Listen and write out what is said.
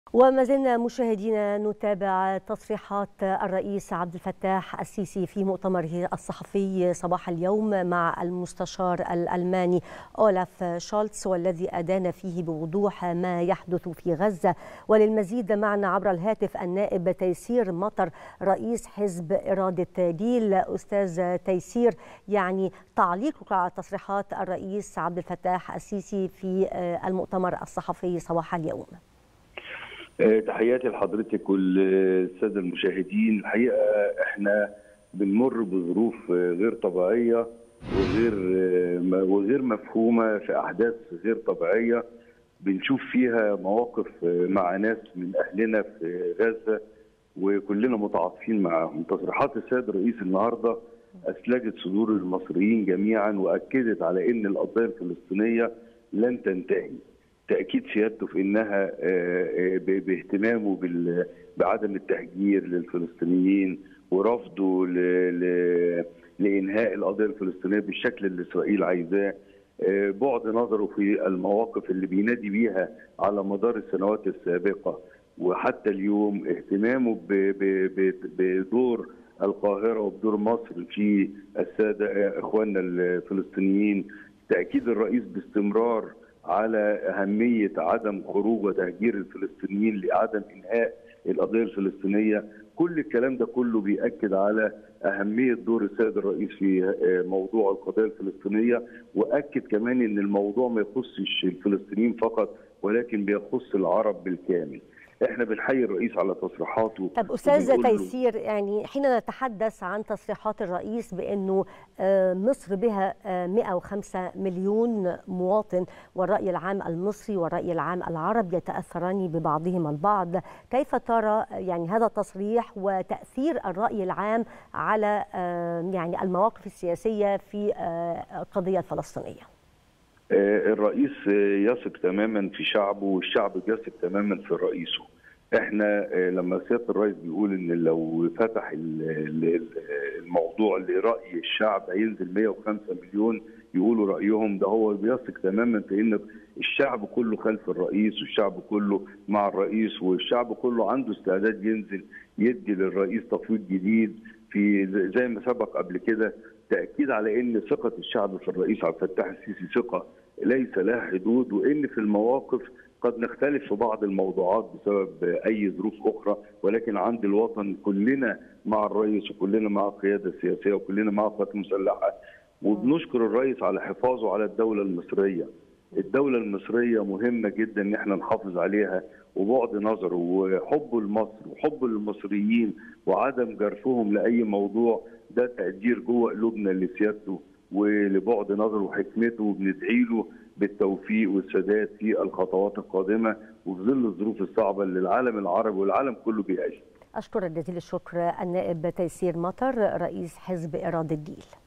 وما زلنا مشاهدينا نتابع تصريحات الرئيس عبد الفتاح السيسي في مؤتمره الصحفي صباح اليوم مع المستشار الألماني أولاف شولتز والذي أدان فيه بوضوح ما يحدث في غزة وللمزيد معنا عبر الهاتف النائب تيسير مطر رئيس حزب إرادة جيل أستاذ تيسير يعني تعليقك على تصريحات الرئيس عبد الفتاح السيسي في المؤتمر الصحفي صباح اليوم تحياتي لحضرتك والساده المشاهدين الحقيقه احنا بنمر بظروف غير طبيعيه وغير وغير مفهومه في احداث غير طبيعيه بنشوف فيها مواقف مع ناس من اهلنا في غزه وكلنا متعاطفين معاهم تصريحات السيد الرئيس النهارده اسلجت صدور المصريين جميعا واكدت على ان القضيه الفلسطينيه لن تنتهي تاكيد سيادته في انها باهتمامه بعدم التهجير للفلسطينيين ورفضه لانهاء القضيه الفلسطينيه بالشكل اللي اسرائيل عايزاه بعد نظره في المواقف اللي بينادي بيها على مدار السنوات السابقه وحتى اليوم اهتمامه بدور القاهره وبدور مصر في الساده اخواننا الفلسطينيين تاكيد الرئيس باستمرار على أهمية عدم خروج وتهجير الفلسطينيين لعدم إنهاء القضية الفلسطينية كل الكلام ده كله بيأكد على أهمية دور السيد الرئيس في موضوع القضية الفلسطينية وأكد كمان أن الموضوع ما يخصش الفلسطينيين فقط ولكن بيخص العرب بالكامل احنا بنحيي الرئيس على تصريحاته طب استاذ تيسير يعني حين نتحدث عن تصريحات الرئيس بانه مصر بها 105 مليون مواطن والراي العام المصري والراي العام العربي يتاثران ببعضهما البعض كيف ترى يعني هذا التصريح وتاثير الراي العام على يعني المواقف السياسيه في القضيه الفلسطينيه الرئيس يثق تماما في شعبه والشعب يثق تماما في رئيسه احنا لما سياده الرئيس بيقول ان لو فتح الموضوع لراي الشعب هينزل 105 مليون يقولوا رايهم ده هو بيثق تماما في ان الشعب كله خلف الرئيس والشعب كله مع الرئيس والشعب كله عنده استعداد ينزل يدي للرئيس تفويض جديد في زي ما سبق قبل كده تاكيد على ان ثقه الشعب في الرئيس عبد الفتاح السيسي ثقه ليس لها حدود وان في المواقف قد نختلف في بعض الموضوعات بسبب اي ظروف اخرى ولكن عند الوطن كلنا مع الرئيس وكلنا مع القياده السياسيه وكلنا مع القوات المسلحه وبنشكر الرئيس على حفاظه على الدوله المصريه. الدوله المصريه مهمه جدا ان احنا نحافظ عليها وبعد نظره وحبه لمصر وحبه للمصريين وعدم جرفهم لاي موضوع ده تقدير جوه قلوبنا لسيادته ولبعد نظره وحكمته وبندعي له بالتوفيق والسداد في الخطوات القادمه وفي ظل الظروف الصعبه اللي العالم العربي والعالم كله بيعيشها. اشكر جزيل الشكر النائب تيسير مطر رئيس حزب اراده الجيل.